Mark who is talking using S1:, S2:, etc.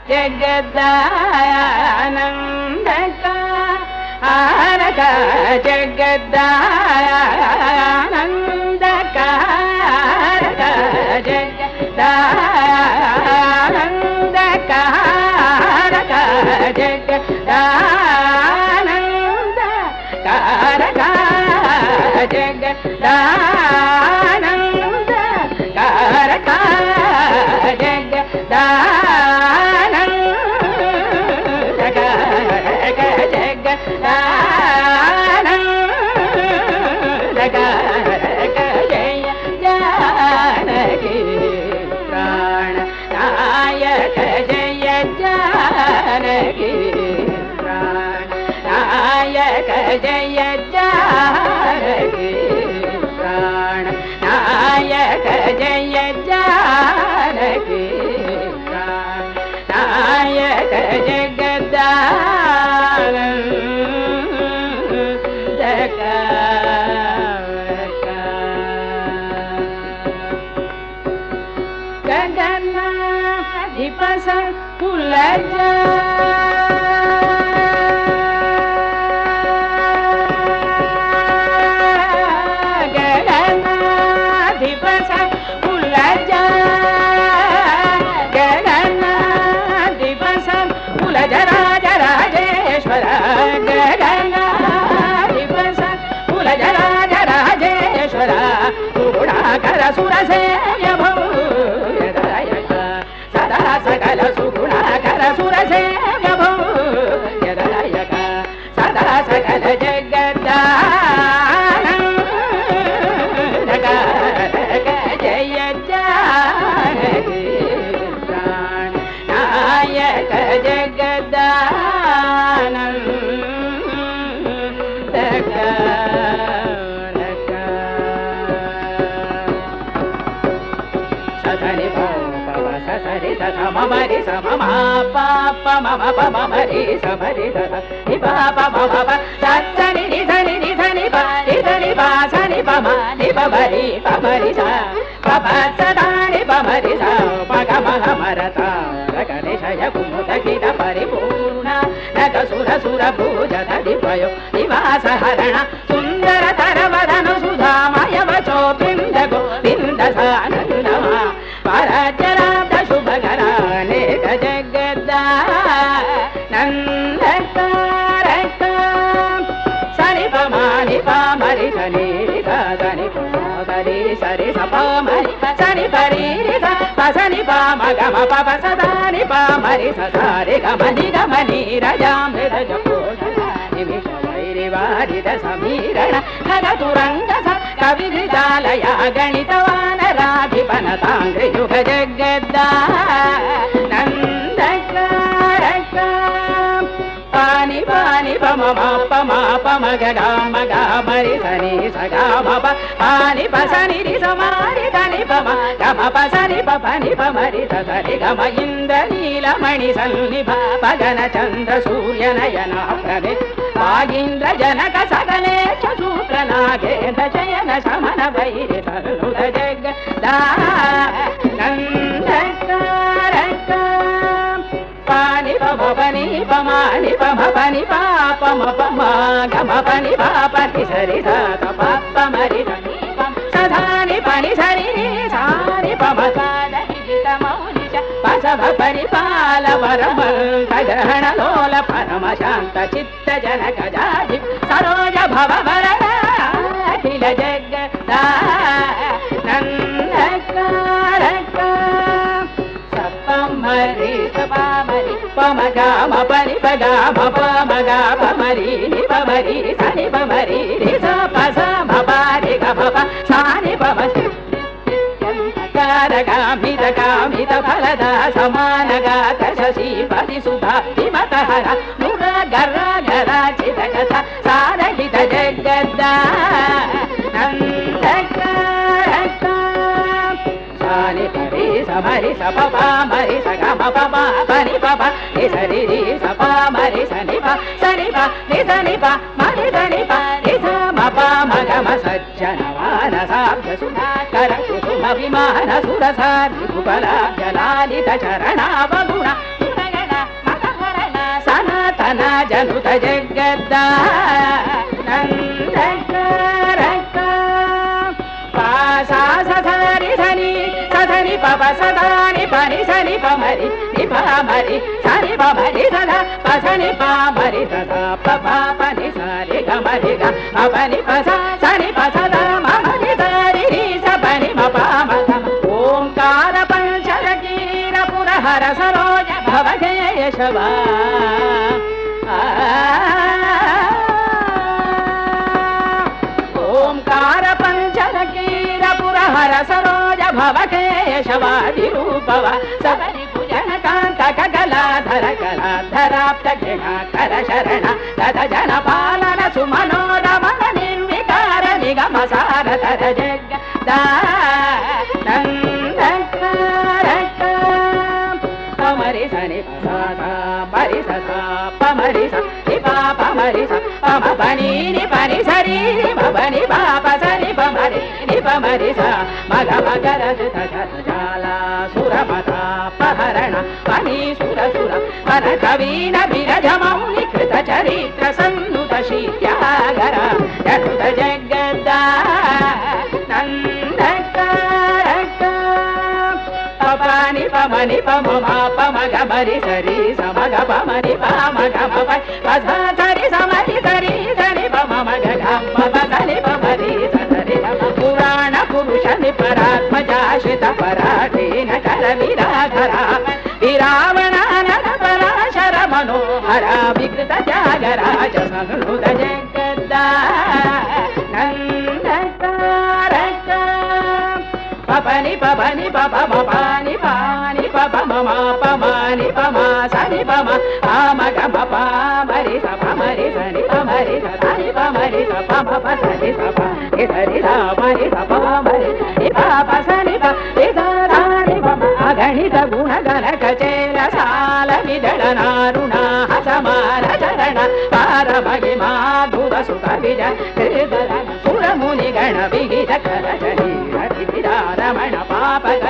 S1: జగదానందకారక జగదానందకారక జగదానందకారక జగదానందకారక జగదానందకారక జగదానందకారక జగదానందకారక జయ జానకి ప్రాణ నాయక జయ జానకి ప్రాణ నాయక జయ జానకి ప్రాణ నాయక జయ జానకి ప్రాణ నాయక జగదానందక గగనాధిపస కులజ గగనాధిపస కులజ గగనాధిపస కులజ రాజ రాజేశ్వర గగనాధిపస కులజ రాజ రాజేశ్వర గుణాకర సురసేయ భూయదాయక సదా సకల సుగుణాకర సురసేయ భూయదాయక సదా సకల జగదానందక జయ జానకి ప్రాణ నాయక జగదానందక ససరి పవ ససరి సస మమరి సమ పాప మమ పమ మరి సమరి సస ని పాప మమ ప సని ని ధని ని ధని ప ని ధని ప సని పమ ని పమరి పమరి స పమ సదాని పమరి స పగ మహ మరత రక నిశయ కుముద కిట పరిపూర్ణ నగ సుర సుర భూజ దిపయో నివాస హరణ సుందర తరవదను సుధామయ వచో బృంద గోవింద సానందమ పరచరాబ్ద శుభకర నేక జగదా నందకారక సరి పమాని పామరి సని సని సరి సరి సపామరి సని పరి పసని పామ గమ పప సదాని పామరి ససారి గమని గమని రజామృత జపోషణ నిమిష వైరివారిద సమీరణ ఖగతురంగ స కవిఘృతాలయ గణితవానరాధిపన తాంగ్రియుగ జగద్దా నందకారక పాని పాని పమ పమ పమ గగా మగా మరి సని సగా మప పాని పసని రి సమారి దని పమ గమ పసని పని పమరి సరి గమ ఇంద్ర నీలమణి సన్నిభ పగన చంద్ర సూర్య నయన ప్రమే వాగీంద్ర జనక సకలే సూత్ర నాగేంద్ర శయన శమన వైరి తరుణ జగ దా నందకారక పాని పమ పని పమాని పమ పని పాపమ పమ గమ పని పాపని సరి సాత పాప మరి సధాని పని సరి సాని పమ పసభ పరిపాల వరమంత లోల పరమ శాంత చిత్త జనక జాజి సరోజ భవ వరద అఖిల జగదా నందకారక సప్పమరి సపమరి పమగామ పరి పగామ పమగా పమరి ని పమరి సని పమరి రి స పస మపారి గమ ప సాని పమ కారగామిత కామిత ఫలద సమానగాత శశి పది సుధా విమత హర నుర గర్ర గర చిత కథ సారహిత జగద్దా నందకారక సాని పరి సమరి సప మరి సగ మప పని పప ని సరి రి సప మరి సని ప సని ప ని సని ప మరి సని ప ని స మప మగమ సజ్జన మానసాభ్య సుధాకర కుసుమ విమాన సురసారి కుబల జలాలిత చరణావగుణ నందన జనుత జగద్ద నందకారక పాసా సధరి ధని సధని పప సదాని పని సని పమరి ని పమరి సని పమరి సద పసని పమరి సద పప పని సరి గమరి గ అపని పస సని పసద మమరి సరి రి సపని మప మగ ఓంకార పంచరకీర పురహర సరోజ భవజయ శవా ఓంకార పంచరకీర పురహర సరోజ భవ కేశవాది రూపవ సబరి భుజన కాంత కగలాధర కళాధరాప్త గిణాకర శరణ తద జన పాలన సుమనోరమణ నిర్వికార నిగమ సారధర జగ పమరి సని పరి స పమరి స ని పా పమరి స పమ పని ని పని సరి ని పని పాప సరి పమరి ని పమరి స మగ మగర జత జత జాల సురమత పహరణ పని సుర సుర పర కవీన విరజ మౌని కృత చరిత్ర సన్నుత శీత్యాగర జనుత జగద్ద నందకారక పని పమని పమ పమగ మరి సరి సమగ పమని పమగ పమ పధ సరి సమరి సరి సరి పమ మగ గమ పదని పమరి సరి పురాణ పురుష నిపరాత్మజాశ్రిత పరాధీన కర విరాధర విరావణానన పరాశర మనోహర వికృత త్యాగరాజ సంహృత జగద్ద నందకారక పపని పపని పప పాని పాని పప మమ పమాని పమ సని పమ పామ గమ పామరి స పమరి సని పమరి సని పమరి స పమ పసని స ప సరి రామరి స పమరి ని పాప సని ప నిదాని పమ అగణిత గుణ గణ కచేల సాల విదళ నారుణ సమాన చరణ పార మహిమా ధుర సుఖ విజ హృదయ సురముని గణ విహిత కర రమణ పాప